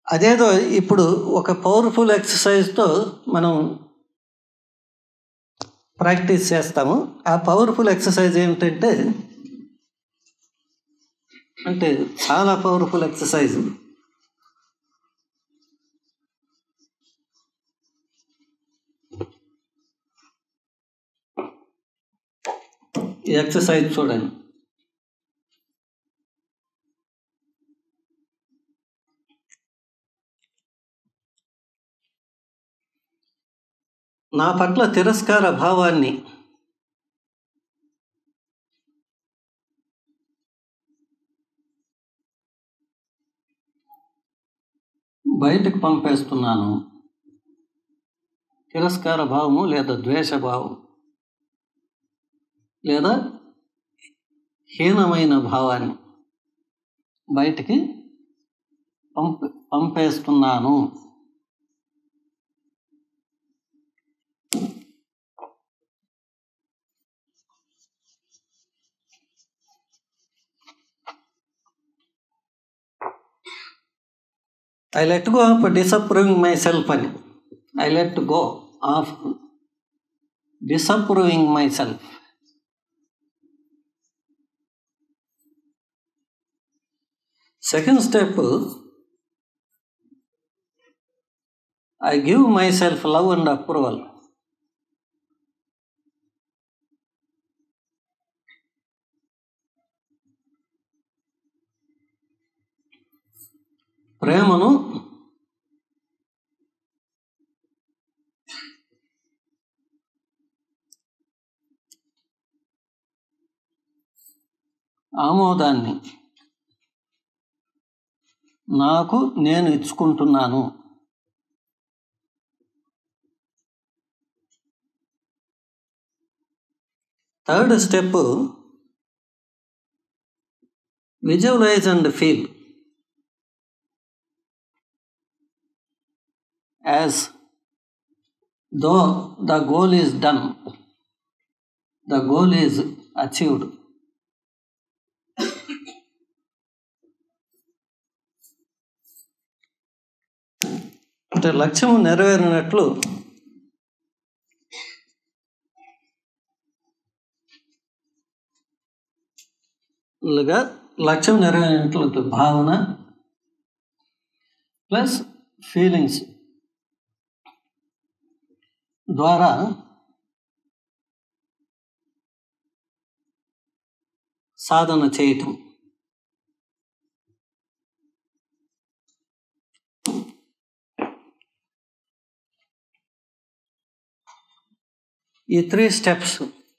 అదేదో ఇప్పుడు ఒక పవర్ఫుల్ ఎక్సర్సైజ్తో మనం ప్రాక్టీస్ చేస్తాము ఆ పవర్ఫుల్ ఎక్సర్సైజ్ ఏమిటంటే అంటే చాలా పవర్ఫుల్ ఎక్సర్సైజ్ ఈ ఎక్సర్సైజ్ చూడండి నా పట్ల తిరస్కార భావాన్ని బయటకు పంపేస్తున్నాను తిరస్కార భావము లేదా ద్వేష భావం లేదా హీనమైన భావాన్ని బయటికి పంప పంపేస్తున్నాను I let go of disapproving myself అని I let go of disapproving myself second step I give myself love and approval ప్రేమను ఆమోదాన్ని నాకు నేను ఇచ్చుకుంటున్నాను third step visualise and feel as though the goal is done, the goal is achieved. అంటే లక్ష్యం నెరవేరినట్లు లుగా లక్ష్యం నెరవేరినట్లు భావన ప్లస్ ఫీలింగ్స్ ద్వారా సాధన చేయటం ఈ త్రీ స్టెప్స్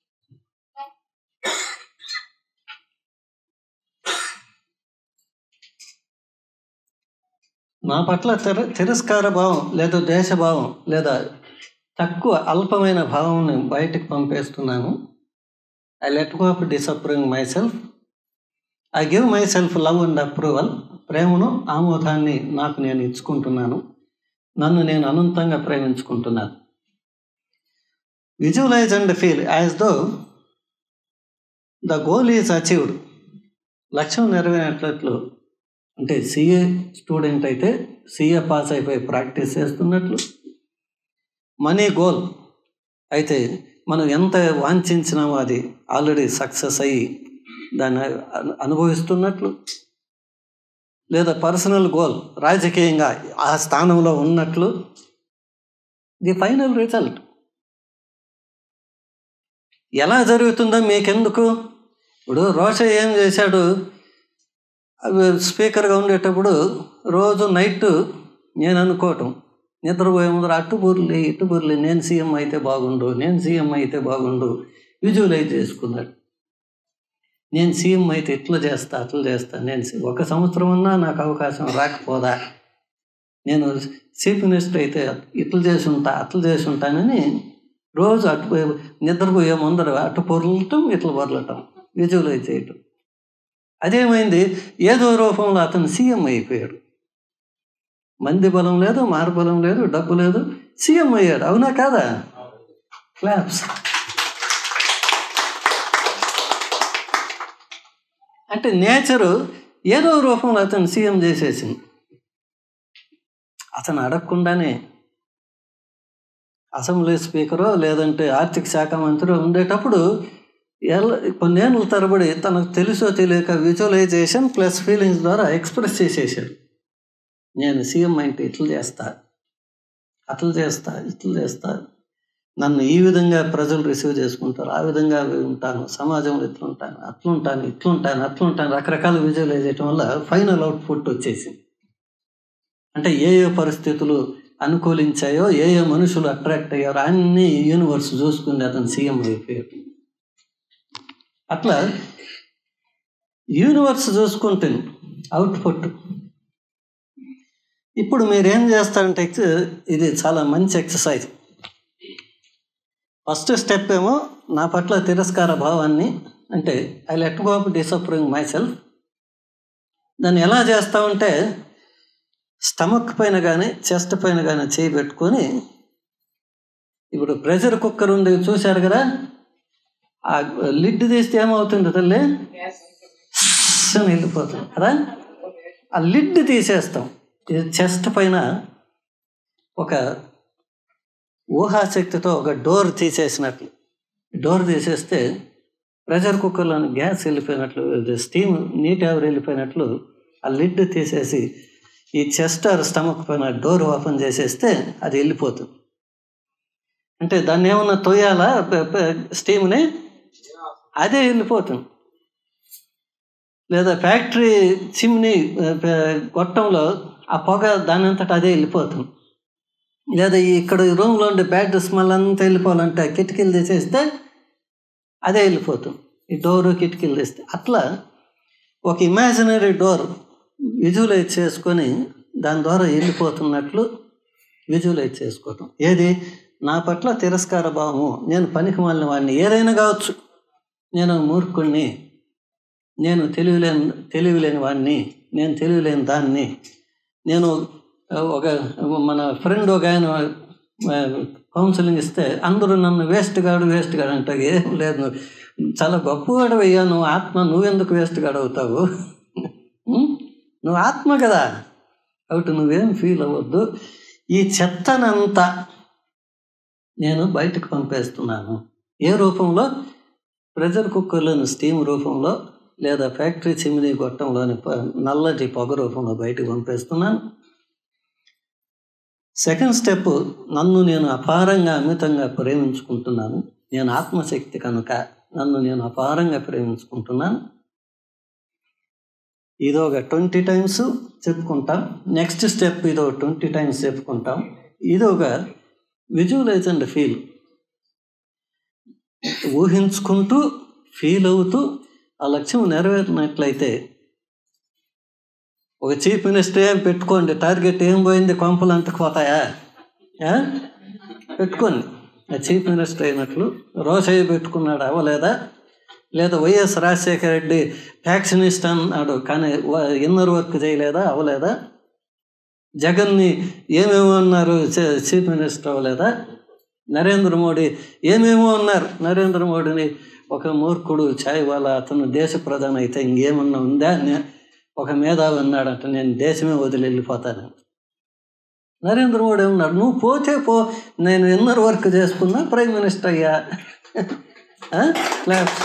నా పట్ల తిర తిరస్కార భావం లేదా దేశభావం లేదా తక్కువ అల్పమైన భావం బయటకు పంపేస్తున్నాను I let go of disapproving myself I give myself love and approval ప్రేమను ఆమోదాన్ని నాకు నేను ఇచ్చుకుంటున్నాను నన్ను నేను అనంతంగా ప్రేమించుకుంటున్నాను visualise and feel as though the goal is achieved లక్ష్యం నెరవేరినట్లు అంటే సిఏ స్టూడెంట్ అయితే సిఏ పాస్ అయిపోయి ప్రాక్టీస్ చేస్తున్నట్లు మనీ గోల్ అయితే మనం ఎంత వాంఛించినామో అది ఆల్రెడీ సక్సెస్ అయ్యి దాన్ని అను- అనుభవిస్తున్నట్లు లేదా పర్సనల్ గోల్ రాజకీయంగా ఆ స్థానంలో ఉన్నట్లు ది ఫైనల్ రిజల్ట్ ఎలా జరుగుతుందో మీకెందుకు ఇప్పుడు రోషయ్య ఏం చేశాడు అవి స్పీకర్గా ఉండేటప్పుడు రోజు నైట్ నేను అనుకోవటం నిద్రపోయే ముందర అటు బుర్లి ఇటు బుర్లి నేను సీఎం అయితే బాగుండు నేను సీఎం అయితే బాగుండు విజువలైజ్ చేసుకున్నాడు నేను సీఎం అయితే ఇట్లా చేస్తా అట్లా చేస్తా నేను సి- ఒక సంవత్సరం అన్నా నాకు అవకాశం రాకపోదా నేను చీఫ్ మినిస్టర్ అయితే ఇట్లా చేసి ఉంటా అట్లా చేసి ఉంటానని రోజు అటు పోయే- నిద్రపోయే ముందర అటు పొరలటం ఇట్లా పొరలటం విజువలైజ్ చేయటం అదేమైంది ఏదో రూపంలో అతను సీఎం అయిపోయాడు మంది బలం లేదు మార్బలం లేదు డబ్బు లేదు సీఎం అయ్యాడు అవునా కాదా క్లాప్స్ అంటే నేచరు ఏదో రూపంలో అతను సీఎం చేసేసింది అతను అడగకుండానే అసెంబ్లీ స్పీకరో లేదంటే ఆర్థిక శాఖ మంత్రి ఉండేటప్పుడు ఎల్ల కొన్నేళ్ళ తరబడి తనకు తెలుసో తెలియక విజువలైజేషన్ ప్లస్ ఫీలింగ్స్ ద్వారా ఎక్స్ప్రెస్ చేసేసాడు నేను సీఎం అంటే ఇట్లా చేస్తా అట్లా చేస్తా ఇట్లా చేస్తా నన్ను ఈ విధంగా ప్రజలు రిసీవ్ చేసుకుంటారు ఆ విధంగా ఉంటాను సమాజంలో ఇట్లుంటాను అట్లుంటాను ఇట్లుంటాను అట్లుంటాను రకరకాల విజువలైజ్ చేయటం వల్ల ఫైనల్ అవుట్పుట్ వచ్చేసింది అంటే ఏ ఏ పరిస్థితులు అనుకూలించాయో ఏ ఏ మనుషులు అట్రాక్ట్ అయ్యారో అన్ని యూనివర్స్ చూసుకుని అతను సీఎం అయిపోయాడు అట్లా యూనివర్స్ చూసుకుంటుంది అవుట్పుట్ ఇప్పుడు మీరేం చేస్తారంటే ఎక్స్- ఇది చాలా మంచి ఎక్సర్సైజ్ ఫస్ట్ స్టెప్ ఏమో నా పట్ల తిరస్కార భావాన్ని అంటే I let go up disapproving myself దాన్ని ఎలా చేస్తామంటే స్టమక్ పైన కానీ చెస్ట్ పైన కానీ చేయి పెట్టుకొని ఇప్పుడు ప్రెషర్ కుక్కర్ ఉంది చూశారు కదా ఆ లిడ్ తీస్తే ఏమవుతుంది తల్లి స్స్ అని వెళ్ళిపోతుంది కదా ఆ లిడ్ తీసేస్తాం ఇది చెస్ట్ పైన ఒక ఊహాశక్తితో ఒక డోర్ తీసేసినట్లు డోర్ తీసేస్తే ప్రెషర్ కుక్కర్లోని గ్యాస్ వెళ్ళిపోయినట్లు స్టీమ్ నీటి ఆవిరి వెళ్ళిపోయినట్లు ఆ లిడ్ తీసేసి ఈ చెస్ట్ ఆర్ స్టమక్ పైన డోర్ ఓపెన్ చేసేస్తే అది వెళ్ళిపోతుంది అంటే దాన్ని ఏమన్నా తొయ్యాలా ప- ప- స్టీమ్ని అదే వెళ్ళిపోతుంది లేదా ఫ్యాక్టరీ చిమ్ని ఆ, ప- గొట్టంలో ఆ పొగ దాని అంతటా అదే వెళ్ళిపోతుంది లేదా ఈ ఇక్కడ రూమ్లో ఉండే బ్యాడ్ స్మెల్ అంతా వెళ్ళిపోవాలంటే ఆ కిటికీలు తీసేస్తే అదే వెళ్ళిపోతుంది ఈ డోరు కిటికీలు తీస్తే అట్లా ఒక ఇమాజినరీ డోర్ విజువలైజ్ చేసుకొని దాని ద్వారా వెళ్ళిపోతున్నట్లు విజువలైజ్ చేసుకోవటం ఏది నా పట్ల తిరస్కార భావము నేను పనికి మాలిన వాడిని ఏదైనా కావచ్చు నేను మూర్ఖుణ్ణి నేను తెలివిలేని తెలివిలేని వాడిని నేను తెలివిలేని దాన్ని నేను ఆ, ఒక మన ఫ్రెండ్ ఒక ఆయన ఆ, కౌన్సిలింగ్ ఇస్తే అందరూ నన్ను వేస్ట్ గాడు వేస్ట్ గాడు అంటే ఏం లేదు నువ్వు చాలా గొప్పవాడు అయ్యా నువ్వు ఆత్మ నువ్వెందుకు వేస్ట్ గాడు అవుతావు ఉం? నువ్వు ఆత్మ కదా కాబట్టి నువ్వేం ఫీల్ అవ్వద్దు ఈ చెత్తనంతా నేను బయటకు పంపేస్తున్నాను ఏ రూపంలో ప్రెషర్ కుక్కర్లోని స్టీమ్ రూపంలో లేదా ఫ్యాక్టరీ చిమినీ గొట్టంలోని ప- నల్లటి పొగ రూపంలో బయటకు పంపేస్తున్నాను సెకండ్ స్టెప్ నన్ను నేను అపారంగా అమితంగా ప్రేమించుకుంటున్నాను నేను ఆత్మశక్తి కనుక నన్ను నేను అపారంగా ప్రేమించుకుంటున్నాను ఇది ఒక ట్వంటీ టైమ్స్ చెప్పుకుంటాం నెక్స్ట్ స్టెప్ ఇది ఒక ట్వంటీ టైమ్స్ చెప్పుకుంటాం ఇది ఒక విజువలైజ్ అండ్ ఫీల్ ఊహించుకుంటూ ఫీల్ అవుతూ ఆ లక్ష్యం నెరవేరినట్లయితే ఒక చీఫ్ మినిస్టర్ ఏం పెట్టుకోండి టార్గెట్ ఏం పోయింది కొంపలు అంతకు పోతాయా ఆ? పెట్టుకోండి ఆ చీఫ్ మినిస్టర్ అయినట్లు రోషయ్య పెట్టుకున్నాడు అవ్వలేదా లేదా వైఎస్ రాజశేఖర రెడ్డి ఫ్యాక్షనిస్ట్ అన్నాడు కానీ ఇన్నర్ వర్క్ చేయలేదా అవ్వలేదా జగన్ని ఏమేమో అన్నారు చీ- చీఫ్ మినిస్టర్ అవ్వలేదా నరేంద్ర మోడీ ఏమేమో అన్నారు నరేంద్ర మోడీని ఒక మూర్ఖుడు ఛాయ్ వాళ్ళ అతను దేశ ప్రధాని అయితే ఇంకేమన్నా ఉందా నే- ఒక మేధావి అన్నాడంట నేను దేశమే వదిలి వెళ్ళిపోతాను నరేంద్ర మోడీ ఉన్నాడు నువ్వు పోతే పో నేను ఇన్నర్ వర్క్ చేసుకున్నా ప్రైమ్ మినిస్టర్ అయ్యా ఆ? Claps.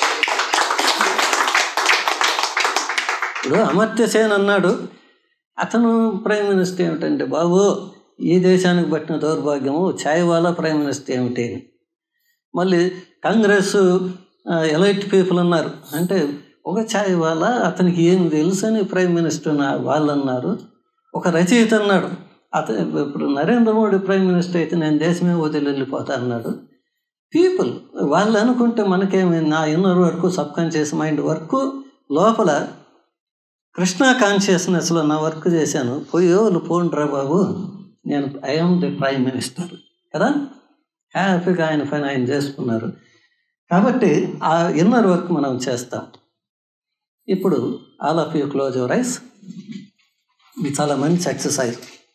ఇప్పుడు అమర్త్య సేన్ అన్నాడు అతను ప్రైమ్ మినిస్టర్ ఏమిటంటే బాబు ఈ దేశానికి పట్టిన దౌర్భాగ్యము ఛాయ్ వాళ్ళ ప్రైమ్ మినిస్టర్ ఏమిటి అని మళ్ళీ కాంగ్రెస్ ఎలైట్ పీపుల్ అన్నారు అంటే ఒక ఛాయ్ వాళ్ళ అతనికి ఏం తెలుసు అని ప్రైమ్ మినిస్టర్ నా- వాళ్ళు అన్నారు ఒక రచయిత అన్నాడు అతను ఇప్పుడు నరేంద్ర మోడీ ప్రైమ్ మినిస్టర్ అయితే నేను దేశమే వదిలి వెళ్ళిపోతా అన్నాడు పీపుల్ వాళ్ళు అనుకుంటే మనకేమి నా ఇన్నర్ వరకు సబ్ కాన్షియస్ మైండ్ వరకు లోపల కృష్ణ కాన్షియస్నెస్లో నా వర్క్ చేశాను పోయి వాళ్ళు పోండ్రా బాబు నేను ఐఎమ్ ది ప్రైమ్ మినిస్టర్ కదా హ్యాపీగా ఆయన పైన ఆయన చేసుకున్నారు కాబట్టి ఆ ఇన్నర్ వర్క్ మనం చేస్తాం ఇప్పుడు all of you close your eyes ఇది చాలా మంచి ఎక్సర్సైజ్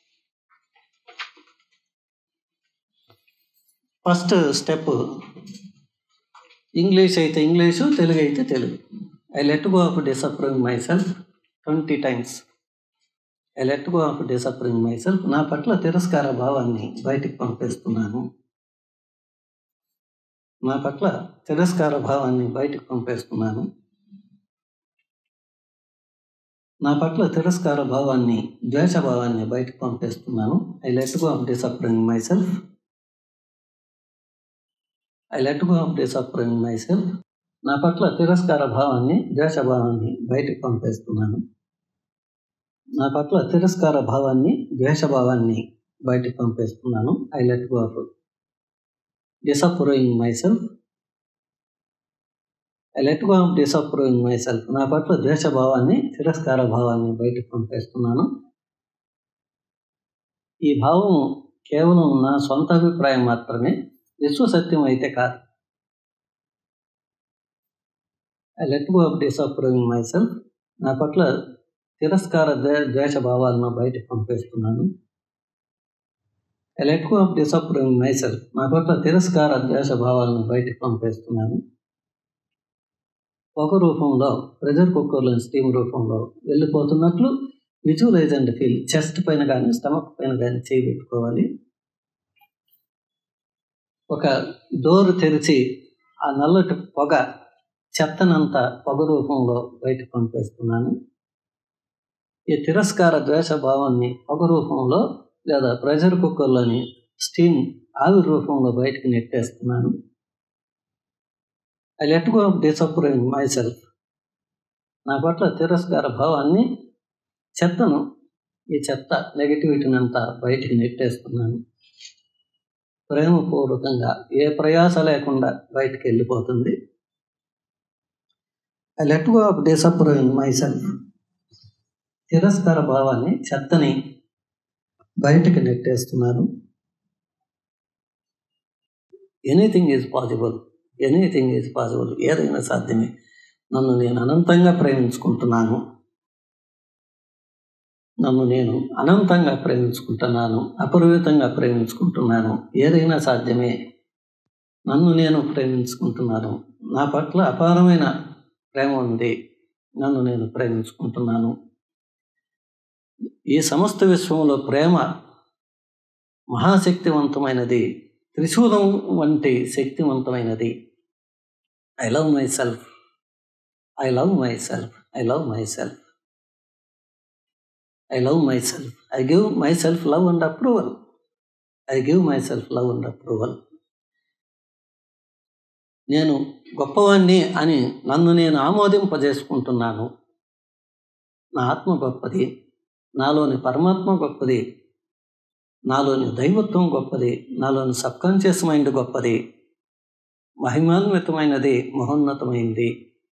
ఫస్ట్ స్టెప్ ఇంగ్లీష్ అయితే ఇంగ్లీషు తెలుగు అయితే Telugu I let go of disapprove myself twenty times I let go of disapproving myself నా పట్ల తిరస్కార భావాన్ని బయటికి పంపేస్తున్నాను నా పట్ల తిరస్కార భావాన్ని బయటికి పంపేస్తున్నాను నా పట్ల తిరస్కార భావాన్ని ద్వేష భావాన్ని బయటకు పంపేస్తున్నాను I let go of disapproving myself I let go of disapproving myself నా పట్ల తిరస్కార భావాన్ని ద్వేష భావాన్ని బయటకు పంపేస్తున్నాను నా పట్ల తిరస్కార భావాన్ని ద్వేష భావాన్ని బయటకు పంపేస్తున్నాను I let go of disapproving myself I let go of disapproving myself నా పట్ల ద్వేష భావాన్ని తిరస్కార భావాన్ని బయటకు పంపేస్తున్నాను ఈ భావం కేవలం నా సొంత అభిప్రాయం మాత్రమే విశ్వసత్యం అయితే కాదు I let go of disapproving myself నా పట్ల తిరస్కార ద్వేష భావాలను బయటకు పంపేస్తున్నాను I let go of disapproving myself నా పట్ల తిరస్కార ద్వేష భావాలను బయటకు పంపేస్తున్నాను ఒక రూపంలో ప్రెజర్ కుక్కర్లోని స్టీమ్ రూపంలో వెళ్ళిపోతున్నట్లు విజువలైజ్ అండ్ ఫీల్ చెస్ట్ పైన కానీ స్టమక్ పైన కానీ చేయి పెట్టుకోవాలి ఒక డోర్ తెరిచి ఆ నల్లటి పొగ చెత్తనంతా పొగ రూపంలో బయటకు పంపేస్తున్నాను ఈ తిరస్కార ద్వేష భావాన్ని పొగ రూపంలో లేదా ప్రెషర్ కుక్కర్లోని స్టీమ్ ఆవిరి రూపంలో బయటకు నెట్టేస్తున్నాను I let go of disapproving myself నా పట్ల తిరస్కార భావాన్ని చెత్తను ఈ చెత్త నెగిటివిటీని అంతా బయటికి నెట్టేస్తున్నాను ప్రేమపూర్వకంగా ఏ ప్రయాస లేకుండా బయటికి వెళ్ళిపోతుంది I let go of disapproving myself తిరస్కార భావాన్ని చెత్తని బయటికి నెట్టేస్తున్నాను anything is possible anything is possible ఏదైనా సాధ్యమే నన్ను నేను అనంతంగా ప్రేమించుకుంటున్నాను నన్ను నేను అనంతంగా ప్రేమించుకుంటున్నాను అపరిమితంగా ప్రేమించుకుంటున్నాను ఏదైనా సాధ్యమే నన్ను నేను ప్రేమించుకుంటున్నాను నా పట్ల అపారమైన ప్రేమ ఉంది నన్ను నేను ప్రేమించుకుంటున్నాను ఈ సమస్త విశ్వంలో ప్రేమ మహాశక్తివంతమైనది త్రిశూలం వంటి శక్తివంతమైనది I love myself I love myself I love myself I love myself I give myself love and approval I give myself love and approval నేను గొప్పవాణ్ణి అని నన్ను నేను ఆమోదింపజేసుకుంటున్నాను నా ఆత్మ గొప్పది నాలోని పరమాత్మ గొప్పది నాలోని దైవత్వం గొప్పది నాలోని సబ్కాన్షియస్ మైండ్ గొప్పది మహిమాన్వితమైనది మహోన్నతమైంది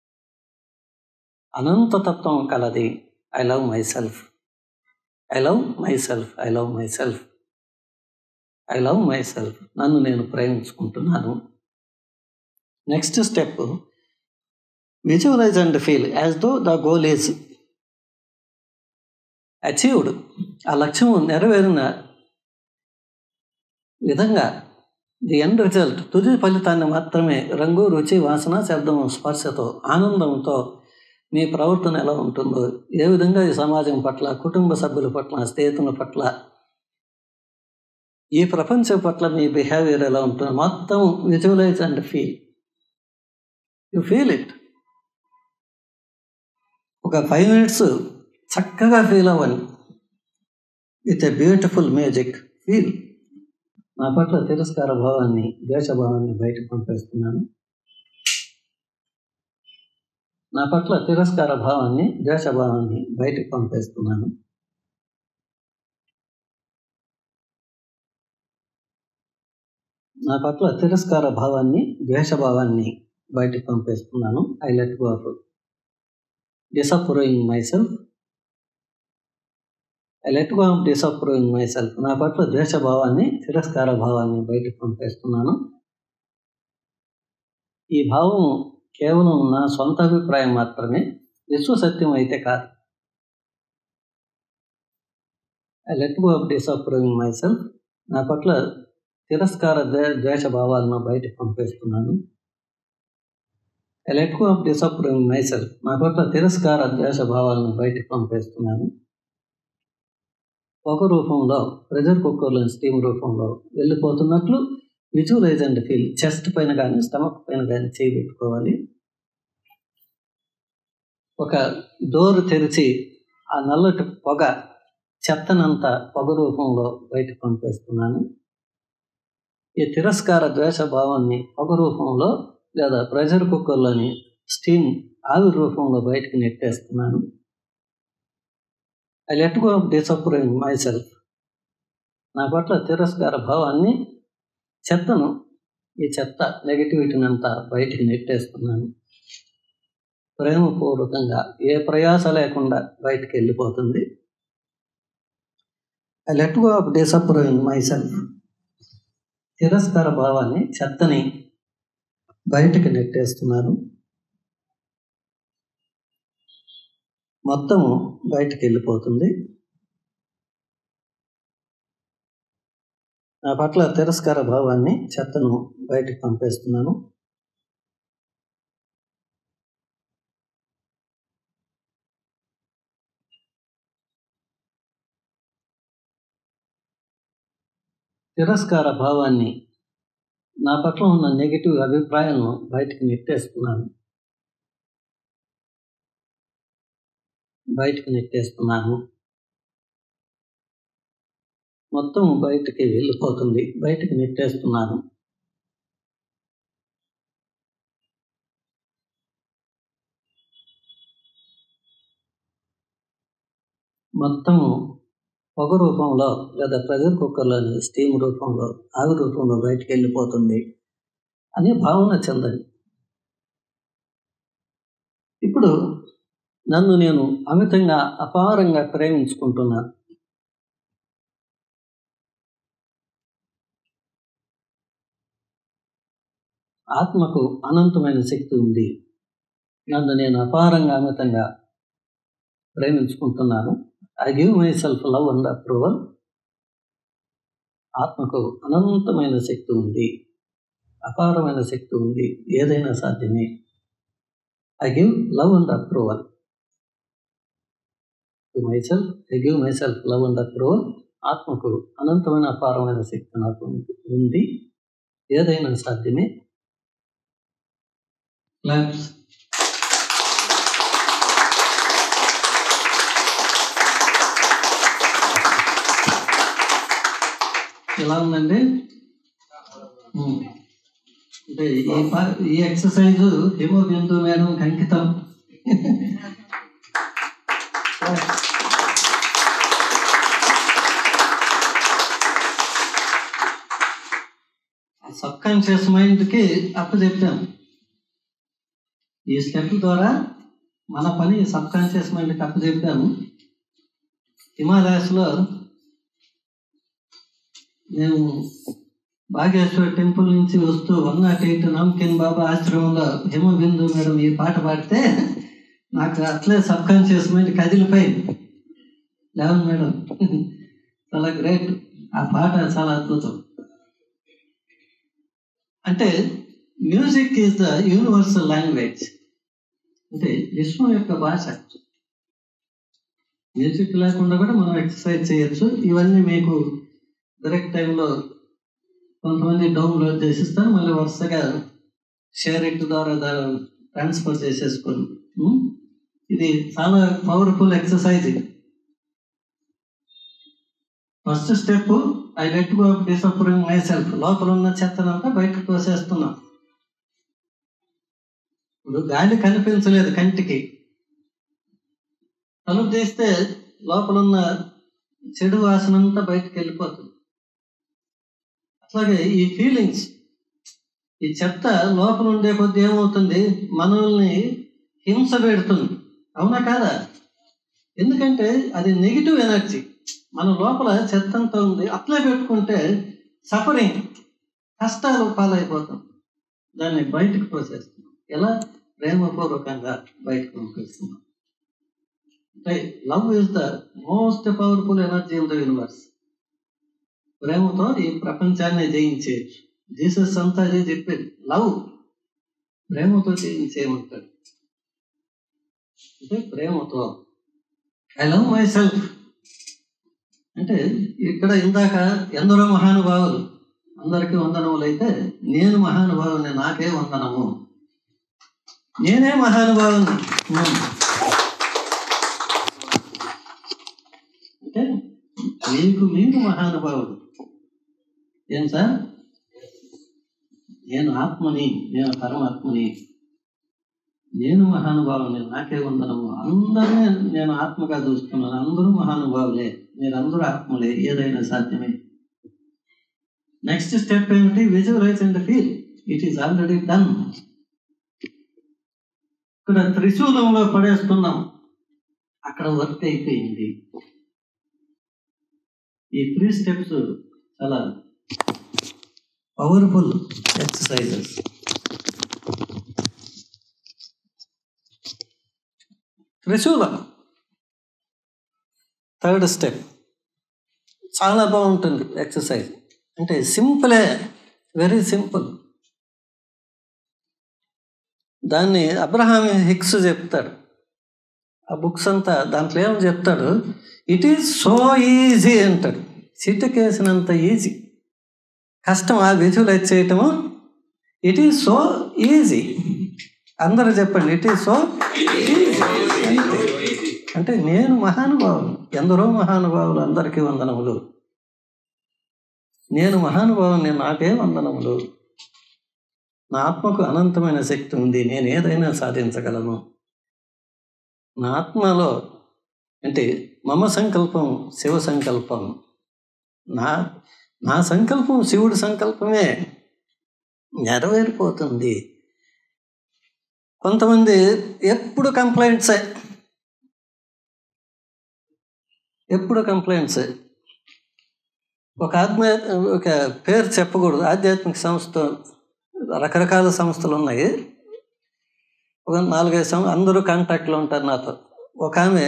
అనంతతత్వం కలది I love myself I love myself I love myself I love myself నన్ను నేను ప్రేమించుకుంటున్నాను next step visualise and feel as though the goal is achieved ఆ లక్ష్యం నెరవేరిన విధంగా ది ఎండ్ రిజల్ట్ తుది ఫలితాన్ని మాత్రమే రంగు రుచి వాసన శబ్దం స్పర్శతో ఆనందంతో మీ ప్రవర్తన ఎలా ఉంటుందో ఏ విధంగా ఈ సమాజం పట్ల కుటుంబ సభ్యుల పట్ల స్నేహితుల పట్ల ఈ ప్రపంచం పట్ల మీ బిహేవియర్ ఎలా ఉంటుందో మొత్తం visualise and feel you feel it ఒక ఫైవ్ మినిట్స్ చక్కగా ఫీల్ అవ్వండి with a beautiful music feel నా పట్ల తిరస్కార భావాన్ని ద్వేషభావాన్ని బయటకు పంపేస్తున్నాను నా పట్ల తిరస్కార భావాన్ని ద్వేషభావాన్ని బయటకు పంపేస్తున్నాను నా పట్ల తిరస్కార భావాన్ని ద్వేషభావాన్ని బయటకు పంపేస్తున్నాను I let go of disapproving myself I let go of disapproving myself నా పట్ల ద్వేషభావాన్ని తిరస్కార భావాన్ని బయటకు పంపేస్తున్నాను ఈ భావం కేవలం నా సొంత అభిప్రాయం మాత్రమే విశ్వసత్యం అయితే కాదు I let go of disapproving myself నా పట్ల తిరస్కార ద్వేష భావాలను బయటకు పంపేస్తున్నాను I let go of disapproving myself నా పట్ల తిరస్కార ద్వేష భావాలను బయటకు పంపేస్తున్నాను పొగ రూపంలో ప్రెజర్ కుక్కర్లో స్టీమ్ రూపంలో వెళ్ళిపోతున్నట్లు విజువలైజ్ అండ్ ఫీల్ చెస్ట్ పైన కానీ స్టమక్ పైన కానీ చేయి పెట్టుకోవాలి ఒక డోర్ తెరిచి ఆ నల్లటి పొగ చెత్తనంతా పొగ రూపంలో బయటకు పంపేస్తున్నాను ఈ తిరస్కార ద్వేష భావాన్ని పొగ రూపంలో లేదా ప్రెషర్ కుక్కర్లోని స్టీమ్ ఆవిరి రూపంలో బయటకు నెట్టేస్తున్నాను I let go of disapproving myself నా పట్ల తిరస్కార భావాన్ని చెత్తను ఈ చెత్త నెగిటివిటీని అంతా బయటికి నెట్టేస్తున్నాను ప్రేమపూర్వకంగా ఏ ప్రయాస లేకుండా బయటికి వెళ్ళిపోతుంది I let go of disapproving myself తిరస్కార భావాన్ని చెత్తని బయటికి నెట్టేస్తున్నాను మొత్తము బయటికి వెళ్ళిపోతుంది నా పట్ల తిరస్కార భావాన్ని చెత్తను బయటికి పంపేస్తున్నాను తిరస్కార భావాన్ని నా పట్ల ఉన్న నెగిటివ్ అభిప్రాయాలను బయటికి నెట్టేస్తున్నాను బయటికి నెట్టేస్తున్నాను మొత్తం బయటికి వెళ్ళిపోతుంది బయటికి నెట్టేస్తున్నాను మొత్తము పొగ రూపంలో లేదా ప్రెషర్ కుక్కర్లోని స్టీమ్ రూపంలో ఆవి రూపంలో బయటికి వెళ్ళిపోతుంది అనే భావన చెందండి ఇప్పుడు నన్ను నేను అమితంగా అపారంగా ప్రేమించుకుంటున్నాను ఆత్మకు అనంతమైన శక్తి ఉంది నన్ను నేను అపారంగా అమితంగా ప్రేమించుకుంటున్నాను I give myself love and approval ఆత్మకు అనంతమైన శక్తి ఉంది అపారమైన శక్తి ఉంది ఏదైనా సాధ్యమే I give love and approval to myself I give myself love and approval ఆత్మకు అనంతమైన అపారమైన శక్తి నాకు ఉంది ఏదైనా సాధ్యమే క్లాప్స్ ఎలా ఉందండి ఉమ్. అంటే ఈ పా- ఈ ఎక్సర్సైజ్ హిమో బిందు మేడం అంకితం సబ్ కాన్షియస్ మైండ్కి అప్పచెప్పాం ఈ స్టెప్ ద్వారా మన పని సబ్ కాన్షియస్ మైండ్కి అప్పచెప్పాము హిమాలయాస్లో మేము బాగేశ్వర టెంపుల్ నుంచి వస్తూ వన్ నాట్ ఎయిట్ నమ్కిన్ బాబా ఆశ్రమంలో హిమబిందు మేడం ఈ పాట పాడితే నాకు అట్లే సబ్ కాన్షియస్ మైండ్ కదిలిపోయింది లేవన్ మేడం చాలా గ్రేట్ ఆ పాట చాలా అద్భుతం అంటే music is the universal language అంటే విశ్వం యొక్క భాష మ్యూజిక్ లేకుండా కూడా మనం ఎక్సర్సైజ్ చేయొచ్చు ఇవన్నీ మీకు డైరెక్ట్ టైంలో కొంతమంది డౌన్లోడ్ చేసిస్తారు మళ్ళీ వరుసగా షేర్ ఇట్ ద్వారా ట్రాన్స్ఫర్ చేసేసుకోండి ఉం? ఇది చాలా పవర్ఫుల్ ఎక్సర్సైజ్ ఇది first step I let go disapproving myself లోపల ఉన్న చెత్తనంతా బయటకు తోసేస్తున్నాం ఇప్పుడు గాలి కనిపించలేదు కంటికి తలుపు తీస్తే లోపల ఉన్న చెడు వాసన అంతా బయటకు వెళ్ళిపోతుంది అట్లాగే ఈ ఫీలింగ్స్ ఈ చెత్త లోపల ఉండే కొద్ది ఏమవుతుంది మనల్ని హింస పెడుతుంది అవునా కాదా ఎందుకంటే అది నెగిటివ్ ఎనర్జీ మన లోపల చెత్త అంతా ఉంది అట్లే పెట్టుకుంటే సఫరింగ్ కష్టాలు పాలైపోతాం దాన్ని బయటకు తోసేస్తున్నాం ఎలా ప్రేమపూర్వకంగా బయటకు పంపిస్తున్నాం అంటే love is the most powerful energy in the universe ప్రేమతో ఈ ప్రపంచాన్ని జయించేయచ్చు జీసస్ అంతా అదే చెప్పేది లవ్ ప్రేమతో జయించేయమంటాడు అంటే ప్రేమతో ఐ లవ్ మై సెల్ఫ్ అంటే ఇక్కడ ఇందాక ఎందరో మహానుభావులు అందరికీ వందనములు అయితే నేను మహానుభావుని నాకే వందనము నేనే మహానుభావుని ఉమ్. అంటే మీకు మీరు మహానుభావుడు ఏం సార్ నేను ఆత్మని నేను పరమాత్మని నేను మహానుభావుని నాకే వందనము అందరినీ నేను ఆత్మగా చూస్తున్నాను అందరూ మహానుభావులే మీరందరూ ఆత్మలే ఏదైనా సాధ్యమే నెక్స్ట్ స్టెప్ ఏమిటి visualise and feel it is already done ఇక్కడ త్రిశూలంలో పడేస్తున్నాం అక్కడ వర్క్ అయిపోయింది ఈ త్రీ స్టెప్స్ చాలా పవర్ఫుల్ ఎక్సర్సైజెస్ త్రిశూలం థర్డ్ స్టెప్ చాలా బాగుంటుంది ఎక్సర్సైజ్ అంటే సింపులే వెరీ సింపుల్ దాన్ని అబ్రహాం హిక్స్ చెప్తాడు ఆ బుక్స్ అంతా దాంట్లో ఏమని చెప్తాడు ఇట్ ఈజ్ సో ఈజీ అంటాడు చిట్టుకేసినంత ఈజీ కష్టం ఆ విజువలైజ్ చేయటము ఇట్ ఈజ్ సో ఈజీ అందరూ చెప్పండి ఇట్ ఈజ్ సో అంటే నేను మహానుభావులు ఎందరో మహానుభావులు అందరికీ వందనములు నేను మహానుభావుని నాకే వందనములు నా ఆత్మకు అనంతమైన శక్తి ఉంది నేను ఏదైనా సాధించగలను నా ఆత్మలో అంటే మమ సంకల్పం శివ సంకల్పం నా నా సంకల్పం శివుడి సంకల్పమే నెరవేరిపోతుంది కొంతమంది ఎప్పుడు కంప్లైంట్సే ఎప్పుడు కంప్లైంట్సే ఒక ఆత్మ ఒక పేరు చెప్పకూడదు ఆధ్యాత్మిక సంస్థ రకరకాల సంస్థలు ఉన్నాయి ఒక నాలుగైదు సం అందరూ కాంటాక్ట్లో ఉంటారు నాతో ఒక ఆమె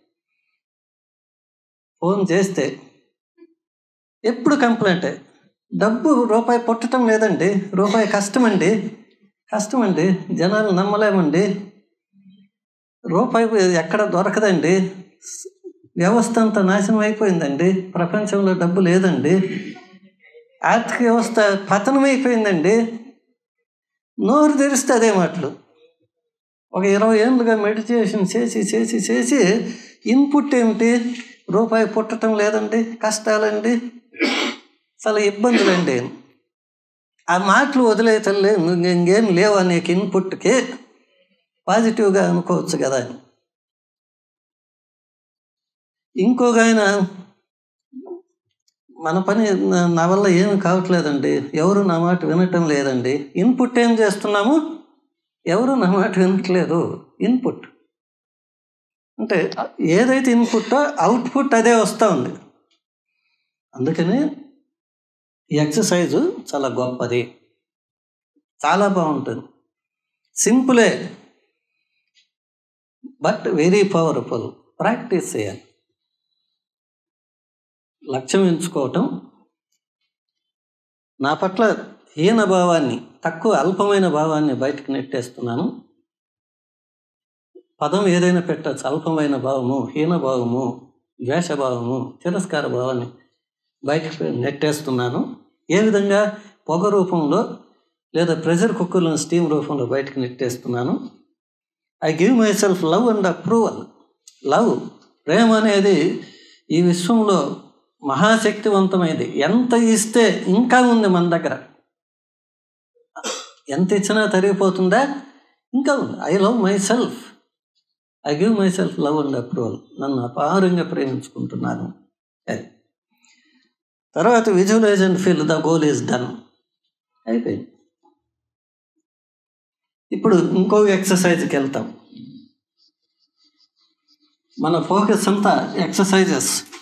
ఫోన్ చేస్తే ఎప్పుడు కంప్లైంటే డబ్బు రూపాయి పుట్టడం లేదండి రూపాయి కష్టమండి కష్టమండి జనాలు నమ్మలేమండి రూపాయి ఎక్కడ దొరకదండి వ్యవస్థ అంతా నాశనం అయిపోయిందండి ప్రపంచంలో డబ్బు లేదండి ఆర్థిక వ్యవస్థ పతనం అయిపోయిందండి నోరు తెరిస్తే అదే మాటలు ఒక ఇరవై ఏళ్ళుగా మెడిటేషన్ చేసి చేసి చేసి ఇన్పుట్ ఏమిటి రూపాయి పుట్టడం లేదండి కష్టాలండి చాలా ఇబ్బందులండి ఆ మాటలు వదిలే తల్లి నువ్వు ఇంకేం లేవు నీకు ఇన్పుట్కి పాజిటివ్గా అనుకోవచ్చు కదా అని ఇంకొక ఆయన మన పని నా- నా వల్ల ఏమి కావట్లేదండి ఎవరు నా మాట వినటం లేదండి ఇన్పుట్ ఏం చేస్తున్నాము ఎవరు నా మాట వినట్లేదు ఇన్పుట్ అంటే ఏదైతే ఇన్పుట్టో అవుట్పుట్ అదే వస్తూ ఉంది అందుకని ఈ ఎక్సర్సైజు చాలా గొప్పది చాలా బాగుంటుంది సింపులే బట్ వెరీ పవర్ఫుల్ ప్రాక్టీస్ చేయాలి లక్ష్యం ఎంచుకోవటం నా పట్ల హీన భావాన్ని తక్కువ అల్పమైన భావాన్ని బయటకు నెట్టేస్తున్నాను పదం ఏదైనా పెట్టచ్చు అల్పమైన భావము హీన భావము ద్వేషభావము తిరస్కార భావాన్ని బయటకు నెట్టేస్తున్నాను ఏ విధంగా పొగ రూపంలో లేదా ప్రెషర్ కుక్కర్లను స్టీమ్ రూపంలో బయటకు నెట్టేస్తున్నాను I give myself love and approval love ప్రేమ అనేది ఈ విశ్వంలో మహాశక్తివంతమైనది ఎంత ఇస్తే ఇంకా ఉంది మన దగ్గర ఎంత ఇచ్చినా తరిగిపోతుందా ఇంకా ఉంది I love myself I give myself love and approval నన్ను అపారంగా ప్రేమించుకుంటున్నాను అది తర్వాత visualise and feel the goal is done అయిపోయింది ఇప్పుడు ఇంకో ఎక్సర్సైజ్కి వెళ్తాం మన ఫోకస్ అంతా ఎక్సర్సైజెస్